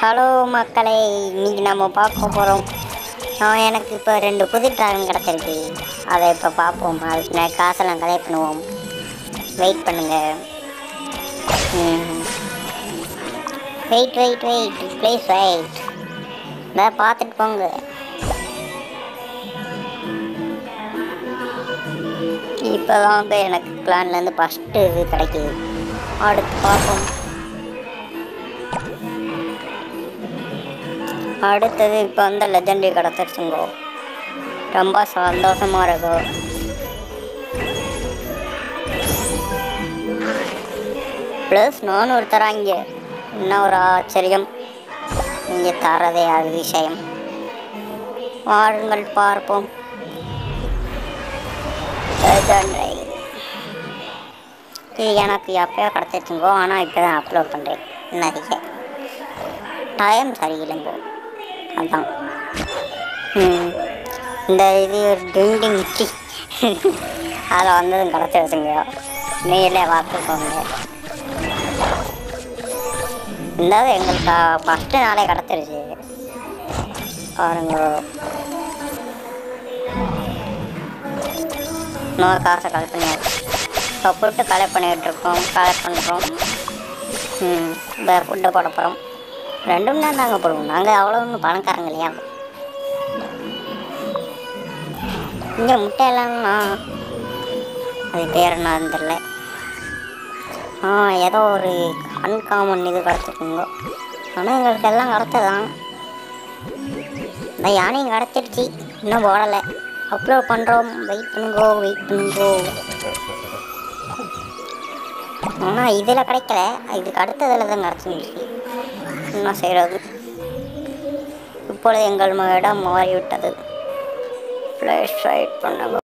Hello மக்களே இன்னைக்கு நம்ம பார்க்க போகிறோம் நான் எனக்கு இப்போ ரெண்டு புது டிராகன் கிடச்சிருக்கு அதை இப்போ பார்ப்போம் அதுக்கு நான் காசெல்லாம் கலெக்ட் பண்ணுவோம் வெயிட் பண்ணுங்க wait wait wait please wait இதை பார்த்துட்டு போங்க இப்போ தாங்க எனக்கு பிளான்லேருந்து ஃபஸ்ட்டு இது கிடைக்கிது அடுத்து பார்ப்போம் அடுத்தது இப்போ வந்து லெஜெண்டரி கிடச்சிருச்சுங்கோ ரொம்ப சந்தோஷமாக இருக்கும் ப்ளஸ் நானூறு தராங்க என்ன ஒரு ஆச்சரியம் இங்கே தரதே அது விஷயம் வாருங்கள் பார்ப்போம் லெஜெண்டரி இது எனக்கு எப்பயோ கிடச்சிருச்சுங்கோ ஆனால் இப்போ தான் அப்லோட் பண்ணுறேன் நிறைய டைம் சரியில்லைங்கோ அதான் ம். இந்த இது டிண்டிங் டி அதில் வந்ததும் கிடச்சிருச்சுங்க நீங்களே பார்த்துக்கோங்க இந்த எங்களுக்கு ஃபஸ்ட்டு நாளே கிடச்சிருச்சு பாருங்க இன்னொரு காசை கலெக்ட் பண்ணியாச்சு இப்போ ஃபுட்டு கலெக்ட் பண்ணிகிட்டு இருக்கோம் கலெக்ட் பண்ணுறோம் ம் இந்த ஃபுட்டை போட போகிறோம் ரெண்டு மணி நேரம் தாங்க போடுவோம் நாங்கள் அவ்வளோ ஒன்றும் பணக்காரங்க இல்லையா இங்கே முட்டையெல்லாம் அது பேர் என்ன தெரில ஆ ஏதோ ஒரு அன்காமன் இது கிடச்சிருக்குங்க ஆனால் எங்களுக்கு எல்லாம் கிடச்சதான் இந்த யானையும் கிடச்சிருச்சு இன்னும் போடலை அப்லோட் பண்ணுறோம் வெயிட் பண்ணுங்கோ வெயிட் பண்ணுங்கோ ஆனால் இதில் கிடைக்கல இதுக்கு அடுத்ததில் தான் கிடச்சிருந்துச்சு என்ன செய்கிறது இப்பொழுது எங்கள் இடம் மாறிவிட்டது ஃப்ளாஷ் லைட் பண்ணுங்க